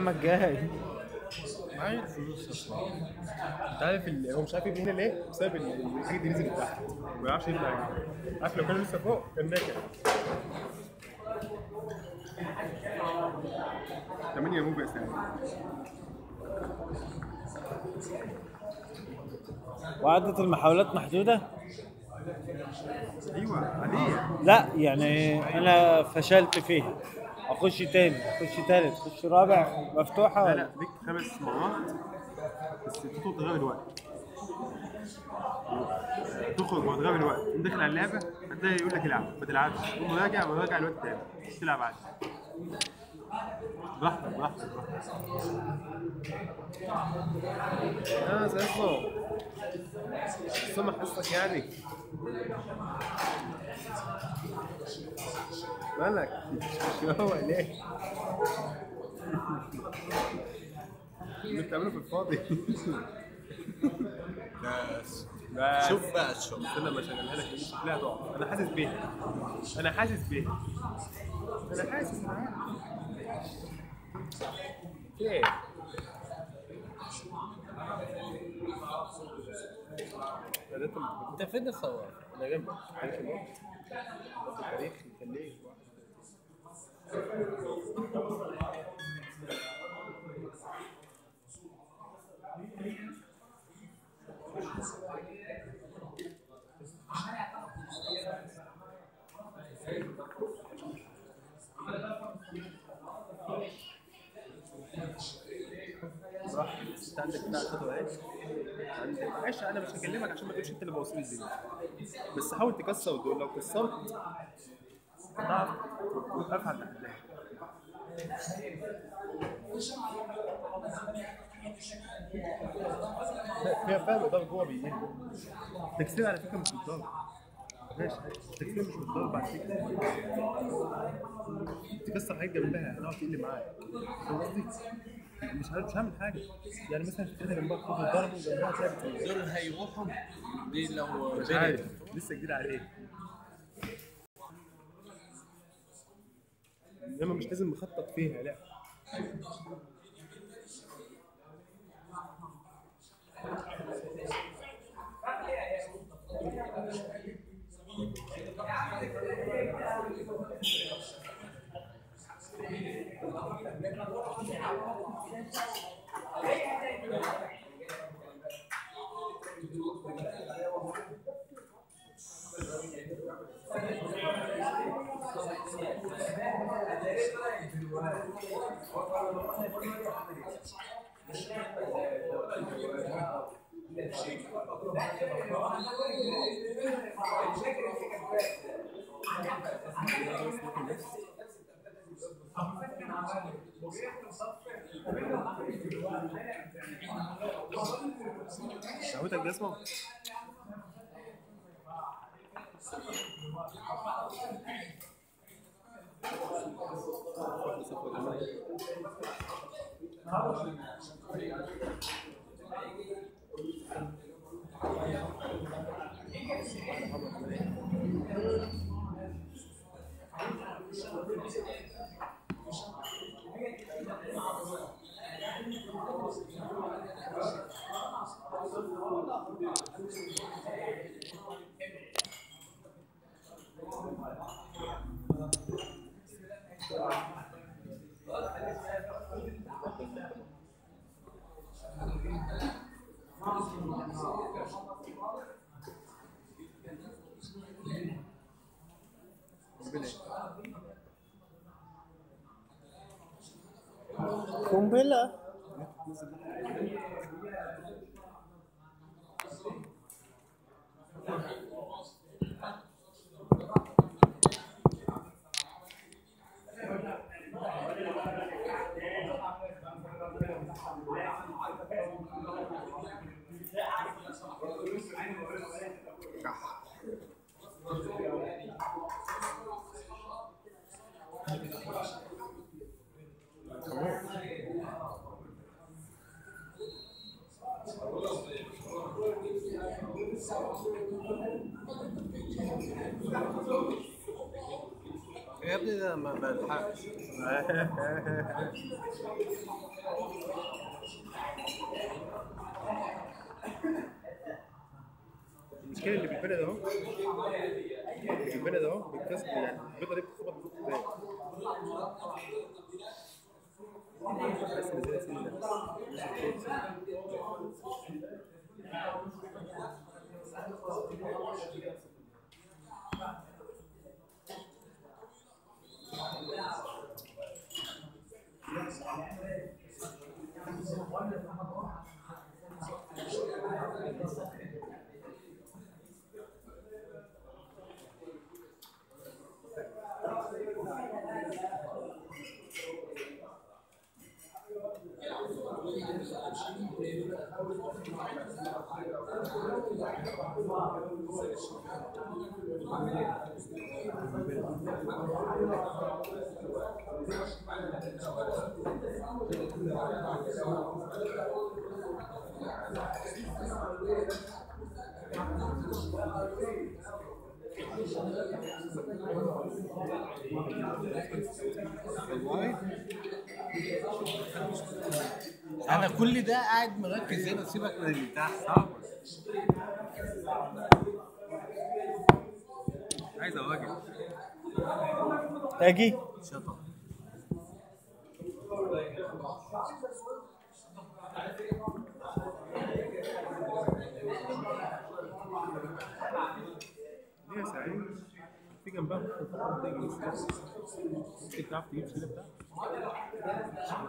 عمك جاي معايا الفلوس اصلا انت عارف ال- هو مش عارف يبني هنا ليه؟ بسبب ال- الحاجه دي نزلت تحت ما بيعرفش يبني عليها عارف لو كان لسه فوق كان ناجح 8 موجة يا سامي وعدد المحاولات محدودة؟ ايوه عادية لا يعني انا فشلت فيها اخش تاني اخش تالت اخش رابع مفتوحة لا ولا لا ليك خمس مرات بس تدخل تغير الوقت تخرج وتغير الوقت تقوم داخل على اللعبة هتلاقي يقول لك العب ما تلعبش تقوم راجع وراجع الوقت تاني تلعب عادي براحتك براحتك براحتك اه زي الصوت سمح حصتك يعني مالك مش هو ليه اللي بتعمله في الفاضي بس بس شوف بقى شوف استنى ما اشغلها لك مش لا تقع انا حاسس بيها انا حاسس بيها انا حاسس معاك في ايه؟ انت فين الصور؟ انا جنبك تاريخ الوقت التاريخ مخليه صح انت عندك بتاع خطوه ايه؟ عندك معلش انا مش هكلمك عشان ما تقولش انت اللي بوصل الدنيا بس حاول تكسر دول لو كسرت هتعرف توقفها عند حدها لا، فيها فاهم الضرب جوه بيقل التكسير على فكره مش بالضرب ماشي التكسير مش بالضرب بعد كده تكسر حاجه جنبها هتقعد تقل معاك فاهم قصدي؟ مش عارف مش هعمل حاجه يعني مثلا في جنبها خد الضرب وجنبها تلاقي بتقل. دول هيروحوا دي لو مش عارف لسه جديد عليه انما مش لازم نخطط فيها لا شهوتك جسمه قنبلة يا ابني ده ما بلحقش المشكله اللي بالبلد اهو اللي بالبلد اهو بتكسر يعني البيضه دي بتخبط في الكوبايه بس زي سنه زي سنة. انا كل ده قاعد مركز هنا سيبك من اللي تحت صعب عايز اواجه اجي شطب ليه يا سعيد؟ في جنبها ممكن تقعد تيجي ممكن تعرف تجيب الشيله بتاعتك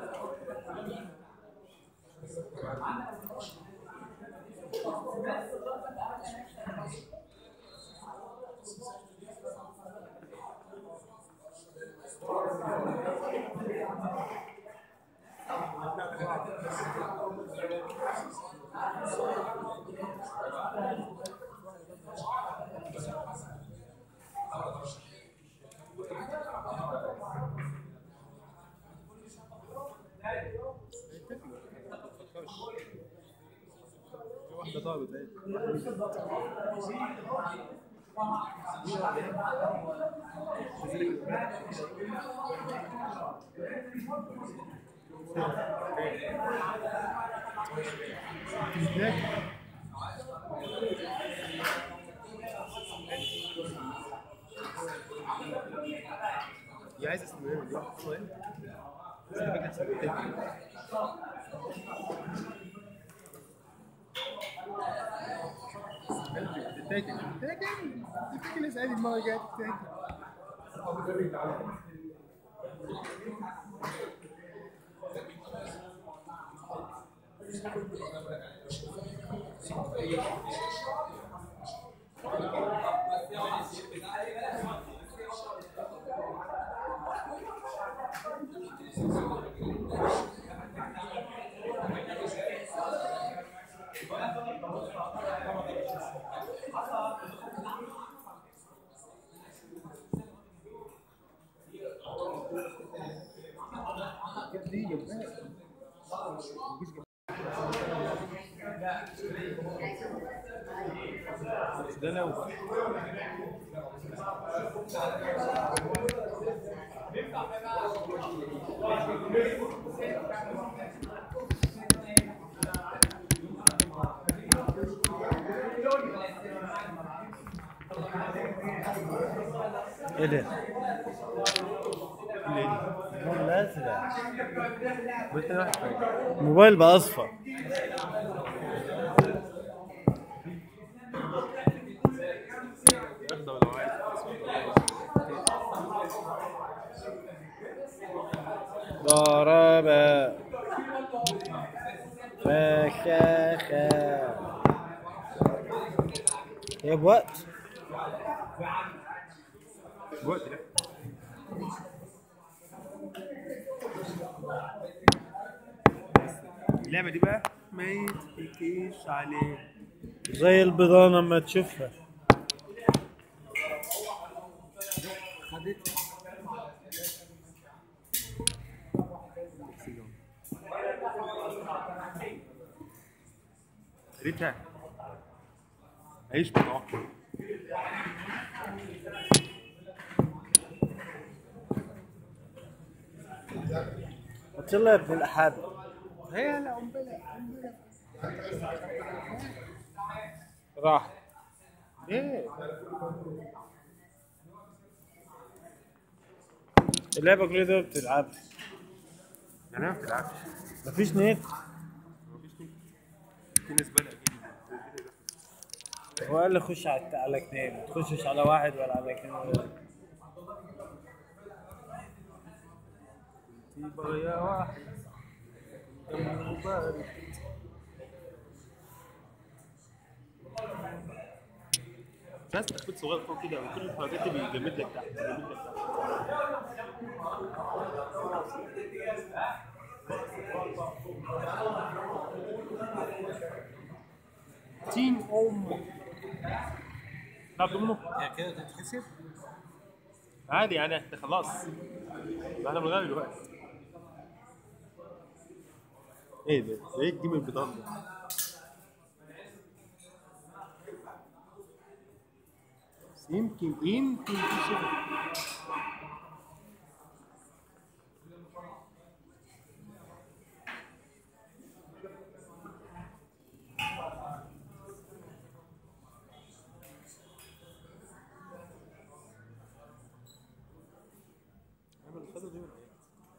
في واحده ضربت اهي دي عايزه استمرار دي واحده شويه بس انا فاكر سنتين قلبي تتاكل تتاكل تتاكل يا سعيد المره الجايه تتاكل دي جنبها مفيش جنبها. بس ده لو ايه ده؟ اللي دي اللون الازرق قلت انا واحد حاجه الموبايل بقى اصفر ياخده لو عايز ضرب فشخ يا بوقت وقت لا اللعبه دي بقى ما يتحكيش عليه زي البيضانة اما تشوفها خدتها ريتها عيش بطاقة قلت له يا ابن الاحابي هي لا قنبله قنبله راح ليه؟ اللعبه كل ده بتلعب يعني ما بتلعبش مفيش نت مفيش نت. في نسبه لها اكيد هو قال لي خش على على اثنين ما تخشش على واحد ولا على اثنين يبقى يا واحد دم مبارد بس تخبيط صغير فوق كده وكل الحركات دي بيجمد لك تحت بيجمد لك تحت تين ام تعرف منه هي كده تتحسب عادي يعني انت خلاص احنا بنغني دلوقتي ايه ده؟ ايه الجيم البيضان ده؟ بس يمكن يمكن في شغل عمل الخطوة دي ولا ايه؟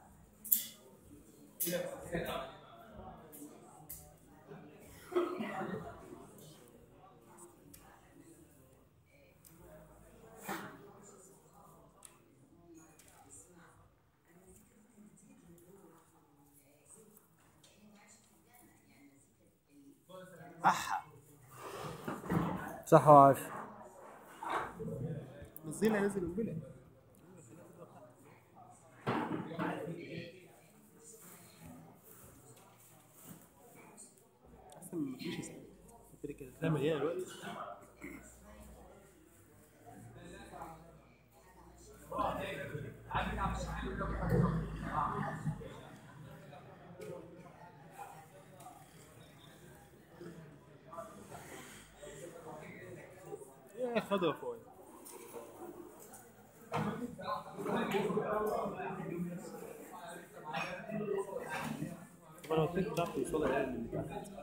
صح وعاش نزلها نزل قنبله اصلا مفيش اسم كده كده هتلاقي مليانه دلوقتي يا خضرا فوق طب انا قلت لك تعرف توصلها يعني من تحت